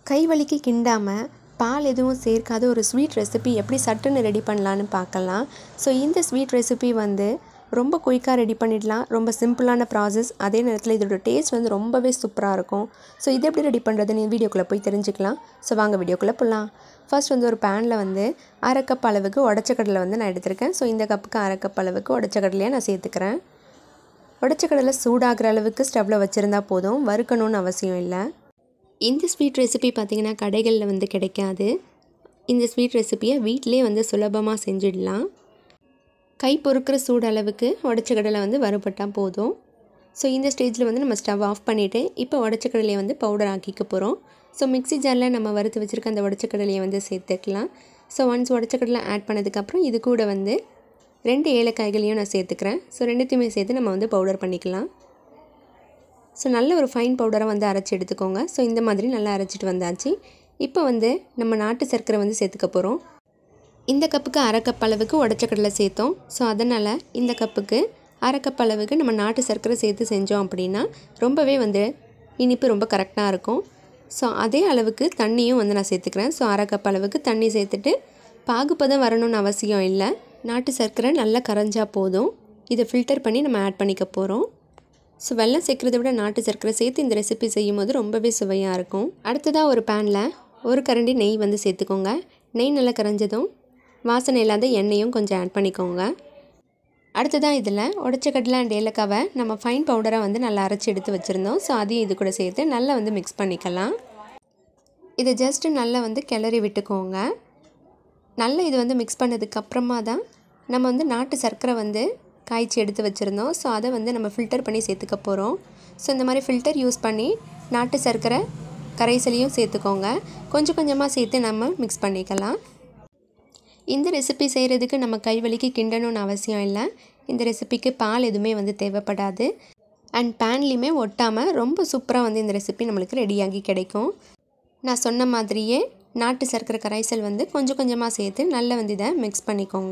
கை வலிக்கு கிண்டாமல் பால் எதுவும் சேர்க்காத ஒரு ஸ்வீட் ரெசிபி எப்படி சட்டுன்னு ரெடி பண்ணலான்னு பார்க்கலாம் ஸோ இந்த ஸ்வீட் ரெசிபி வந்து ரொம்ப குயிக்காக ரெடி பண்ணிடலாம் ரொம்ப சிம்பிளான ப்ராசஸ் அதே நேரத்தில் இதோட டேஸ்ட் வந்து ரொம்பவே சூப்பராக இருக்கும் ஸோ இது எப்படி ரெடி பண்ணுறதுன்னு வீடியோக்குள்ளே போய் தெரிஞ்சுக்கலாம் ஸோ வாங்க வீடியோக்குள்ளே போகலாம் ஃபர்ஸ்ட் வந்து ஒரு பேனில் வந்து அரை கப் அளவுக்கு உடச்ச கடலை வந்து நான் எடுத்திருக்கேன் ஸோ இந்த கப்புக்கு அரை கப் அளவுக்கு உடச்ச கடலையை நான் சேர்த்துக்கிறேன் உடச்ச கடலை சூடாகிற அளவுக்கு ஸ்டவ்வில் வச்சுருந்தா போதும் வறுக்கணும்னு அவசியம் இல்லை இந்த ஸ்வீட் ரெசிபி பார்த்திங்கன்னா கடைகளில் வந்து கிடைக்காது இந்த ஸ்வீட் ரெசிப்பியை வீட்டிலே வந்து சுலபமாக செஞ்சிடலாம் கை பொறுக்கிற சூடு அளவுக்கு உடச்ச கடலை வந்து வறுபட்டால் போதும் ஸோ இந்த ஸ்டேஜில் வந்து நம்ம ஸ்டவ் ஆஃப் பண்ணிவிட்டு இப்போ உடச்ச கடலையை வந்து பவுடர் ஆக்கிக்க போகிறோம் ஸோ மிக்ஸி ஜாரில் நம்ம வறுத்து வச்சுருக்க அந்த உடச்ச கடலையை வந்து சேர்த்துக்கலாம் ஸோ ஒன்ஸ் உடச்ச கடலை ஆட் பண்ணதுக்கப்புறம் இது கூட வந்து ரெண்டு ஏலக்காய்களையும் நான் சேர்த்துக்கிறேன் ஸோ ரெண்டுத்தையுமே சேர்த்து நம்ம வந்து பவுடர் பண்ணிக்கலாம் ஸோ நல்ல ஒரு ஃபைன் பவுடரை வந்து அரைச்சி எடுத்துக்கோங்க ஸோ இந்த மாதிரி நல்லா அரைச்சிட்டு வந்தாச்சு இப்போ வந்து நம்ம நாட்டு சர்க்கரை வந்து சேர்த்துக்க போகிறோம் இந்த கப்புக்கு அரை கப் அளவுக்கு உடச்ச கடலை சேர்த்தோம் ஸோ அதனால் இந்த கப்புக்கு அரை கப் அளவுக்கு நம்ம நாட்டு சர்க்கரை சேர்த்து செஞ்சோம் அப்படின்னா ரொம்பவே வந்து இனிப்பு ரொம்ப கரெக்டாக இருக்கும் ஸோ அதே அளவுக்கு தண்ணியும் வந்து நான் சேர்த்துக்கிறேன் ஸோ அரை கப் அளவுக்கு தண்ணி சேர்த்துட்டு பாகுப்பதம் வரணும்னு அவசியம் இல்லை நாட்டு சர்க்கரை நல்லா கரைஞ்சா போதும் இதை ஃபில்டர் பண்ணி நம்ம ஆட் பண்ணிக்க போகிறோம் ஸோ வெள்ளம் சேர்க்குறத விட நாட்டு சர்க்கரை சேர்த்து இந்த ரெசிபி செய்யும் போது ரொம்பவே சுவையாக இருக்கும் அடுத்ததாக ஒரு பேனில் ஒரு கரண்டி நெய் வந்து சேர்த்துக்கோங்க நெய் நல்லா கரைஞ்சதும் வாசனை இல்லாத எண்ணெயும் கொஞ்சம் ஆட் பண்ணிக்கோங்க அடுத்ததாக இதில் உடச்ச கடலை அண்ட் ஏலக்காவை நம்ம ஃபைன் பவுடராக வந்து நல்லா அரைச்சி எடுத்து வச்சுருந்தோம் ஸோ அதையும் இது கூட சேர்த்து நல்லா வந்து மிக்ஸ் பண்ணிக்கலாம் இதை ஜஸ்ட்டு நல்லா வந்து கிளறி விட்டுக்கோங்க நல்லா இது வந்து மிக்ஸ் பண்ணதுக்கப்புறமா தான் நம்ம வந்து நாட்டு சர்க்கரை வந்து காய்ச்சி எடுத்து வச்சுருந்தோம் ஸோ அதை வந்து நம்ம ஃபில்டர் பண்ணி சேர்த்துக்க போகிறோம் ஸோ இந்த மாதிரி ஃபில்டர் யூஸ் பண்ணி நாட்டு சர்க்கரை கரைசலையும் சேர்த்துக்கோங்க கொஞ்சம் கொஞ்சமாக சேர்த்து நம்ம மிக்ஸ் பண்ணிக்கலாம் இந்த ரெசிபி செய்கிறதுக்கு நம்ம கைவலிக்கு கிண்டணும்னு அவசியம் இல்லை இந்த ரெசிபிக்கு பால் எதுவுமே வந்து தேவைப்படாது அண்ட் பேன்லேயுமே ஒட்டாமல் ரொம்ப சூப்பராக வந்து இந்த ரெசிபி நம்மளுக்கு ரெடியாகி கிடைக்கும் நான் சொன்ன மாதிரியே நாட்டு சர்க்கரை கரைசல் வந்து கொஞ்சம் கொஞ்சமாக சேர்த்து நல்லா வந்து இதை மிக்ஸ் பண்ணிக்கோங்க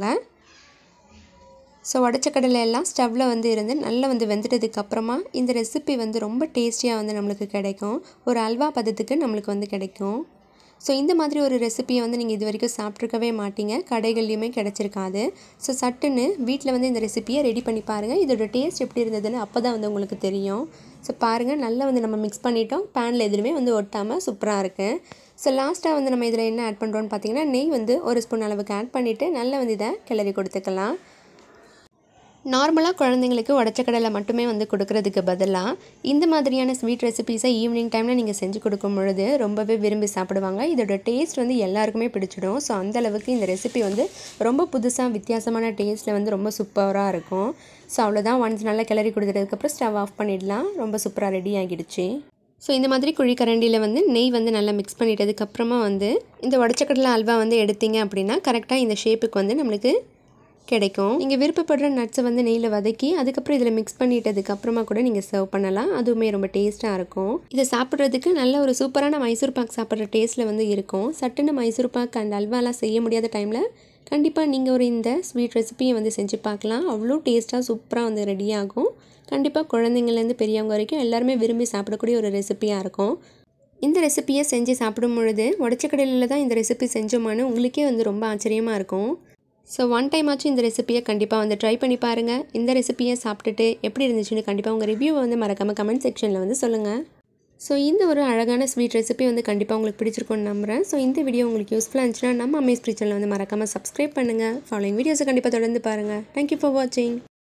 ஸோ உடச்ச கடலை எல்லாம் ஸ்டவ்வில் வந்து இருந்து நல்லா வந்து வெந்துட்டதுக்கு அப்புறமா இந்த ரெசிபி வந்து ரொம்ப டேஸ்டியாக வந்து நம்மளுக்கு கிடைக்கும் ஒரு அல்வா பதத்துக்கு நம்மளுக்கு வந்து கிடைக்கும் ஸோ இந்த மாதிரி ஒரு ரெசிபியை வந்து நீங்கள் இது வரைக்கும் சாப்பிட்ருக்கவே மாட்டீங்க கடைகள்லையுமே கிடச்சிருக்காது ஸோ சட்டுன்னு வீட்டில் வந்து இந்த ரெசிபியை ரெடி பண்ணி பாருங்கள் இதோட டேஸ்ட் எப்படி இருந்ததுன்னு அப்போ தான் வந்து உங்களுக்கு தெரியும் ஸோ பாருங்கள் நல்லா வந்து நம்ம மிக்ஸ் பண்ணிட்டோம் பேனில் எதுவுமே வந்து ஒட்டாமல் சூப்பராக இருக்குது ஸோ லாஸ்ட்டாக வந்து நம்ம இதில் என்ன ஆட் பண்ணுறோன்னு பார்த்தீங்கன்னா நெய் வந்து ஒரு ஸ்பூன் அளவுக்கு ஆட் பண்ணிவிட்டு நல்லா வந்து இதை கிளறி கொடுத்துக்கலாம் நார்மலாக குழந்தைங்களுக்கு உடச்ச கடலை மட்டுமே வந்து கொடுக்கறதுக்கு பதிலாக இந்த மாதிரியான ஸ்வீட் ரெசிபீஸை ஈவினிங் டைமில் நீங்கள் செஞ்சு கொடுக்கும் பொழுது ரொம்பவே விரும்பி சாப்பிடுவாங்க இதோட டேஸ்ட் வந்து எல்லாருக்குமே பிடிச்சிடும் ஸோ அந்தளவுக்கு இந்த ரெசிபி வந்து ரொம்ப புதுசாக வித்தியாசமான டேஸ்ட்டில் வந்து ரொம்ப சூப்பராக இருக்கும் ஸோ அவ்வளோதான் ஒன்ஸ் நல்லா கிளறி கொடுத்துட்டதுக்கப்புறம் ஸ்டவ் ஆஃப் பண்ணிடலாம் ரொம்ப சூப்பராக ரெடி ஆகிடுச்சு ஸோ இந்த மாதிரி குழிக்கரண்டியில் வந்து நெய் வந்து நல்லா மிக்ஸ் பண்ணிட்டதுக்கப்புறமா வந்து இந்த உடச்சக்கடலை அல்வா வந்து எடுத்தீங்க அப்படின்னா கரெக்டாக இந்த ஷேப்புக்கு வந்து நம்மளுக்கு கிடைக்கும் நீங்கள் விருப்பப்படுற நட்ஸை வந்து நெய்யில் வதக்கி அதுக்கப்புறம் இதில் மிக்ஸ் பண்ணிட்டதுக்கு அப்புறமா கூட நீங்கள் சர்வ் பண்ணலாம் அதுவுமே ரொம்ப டேஸ்ட்டாக இருக்கும் இதை சாப்பிட்றதுக்கு நல்ல ஒரு சூப்பரான மைசூர் பாக் சாப்பிட்ற டேஸ்ட்டில் வந்து இருக்கும் சட்டுன்னு மைசூர் பாக் அண்ட் அல்வாலாம் செய்ய முடியாத டைமில் கண்டிப்பாக நீங்கள் ஒரு இந்த ஸ்வீட் ரெசிபியை வந்து செஞ்சு பார்க்கலாம் அவ்வளோ டேஸ்ட்டாக சூப்பராக வந்து ரெடி ஆகும் கண்டிப்பாக குழந்தைங்கள்லேருந்து பெரியவங்க வரைக்கும் எல்லாருமே விரும்பி சாப்பிடக்கூடிய ஒரு ரெசிபியாக இருக்கும் இந்த ரெசிப்பியை செஞ்சு சாப்பிடும் பொழுது உடச்சக்கடலில் தான் இந்த ரெசிபி செஞ்சோமான்னு உங்களுக்கே வந்து ரொம்ப ஆச்சரியமாக இருக்கும் ஸோ ஒன் டைம் ஆச்சும் இந்த ரெசிப்பியை கண்டிப்பாக வந்து ட்ரை பண்ணி பாருங்கள் இந்த ரெசிப்பியை சாப்பிட்டுட்டு எப்படி இருந்துச்சுன்னு கண்டிப்பாக உங்கள் ரிவ்யூவை வந்து மறக்காமல் கமெண்ட் செக்ஷனில் வந்து சொல்லுங்கள் ஸோ இந்த ஒரு அழகான ஸ்வீட் ரெசிபி வந்து கண்டிப்பாக உங்களுக்கு பிடிச்சிருக்கும்னு நம்புகிறேன் ஸோ இந்த வீடியோ உங்களுக்கு யூஸ்ஃபுல்லாக இருந்துச்சுன்னா நம்ம அமேஸ் சேனலை வந்து மறக்காமல் சப்ஸ்கிரைப் பண்ணுங்கள் ஃபாலோயிங் வீடியோஸை கண்டிப்பாக தொடர்ந்து பாருங்கள் தேங்க்யூ ஃபார் வாட்சிங்